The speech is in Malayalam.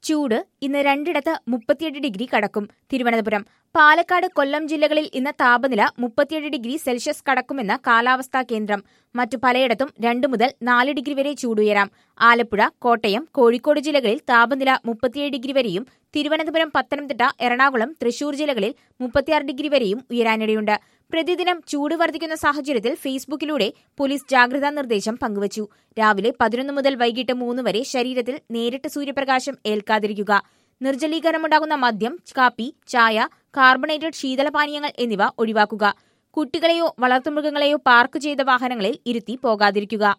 ചൂട് ഇന്ന് രണ്ടിടത്ത് മുപ്പത്തിയെട്ട് ഡിഗ്രി കടക്കും തിരുവനന്തപുരം പാലക്കാട് കൊല്ലം ജില്ലകളിൽ ഇന്ന് താപനില മുപ്പത്തിയേഴ് ഡിഗ്രി സെൽഷ്യസ് കടക്കുമെന്ന് കാലാവസ്ഥാ കേന്ദ്രം മറ്റു പലയിടത്തും രണ്ട് മുതൽ നാല് ഡിഗ്രി വരെ ചൂടുയരാം ആലപ്പുഴ കോട്ടയം കോഴിക്കോട് ജില്ലകളിൽ താപനില മുപ്പത്തിയേഴ് ഡിഗ്രി വരെയും തിരുവനന്തപുരം പത്തനംതിട്ട എറണാകുളം തൃശൂർ ജില്ലകളിൽ മുപ്പത്തിയാറ് ഡിഗ്രി വരെയും ഉയരാനിടയുണ്ട് പ്രതിദിനം ചൂട് വർദ്ധിക്കുന്ന സാഹചര്യത്തിൽ ഫേസ്ബുക്കിലൂടെ പോലീസ് ജാഗ്രതാ നിർദ്ദേശം പങ്കുവച്ചു രാവിലെ പതിനൊന്ന് മുതൽ വൈകിട്ട് മൂന്ന് വരെ ശരീരത്തിൽ നേരിട്ട് സൂര്യപ്രകാശം ഏൽക്കാതിരിക്കുക നിർജ്ജലീകരണമുണ്ടാകുന്ന മദ്യം കാപ്പി ചായ കാർബണേറ്റഡ് ശീതളപാനീയങ്ങൾ എന്നിവ ഒഴിവാക്കുക കുട്ടികളെയോ വളർത്തുമൃഗങ്ങളെയോ പാർക്ക് ചെയ്ത വാഹനങ്ങളിൽ ഇരുത്തി പോകാതിരിക്കുക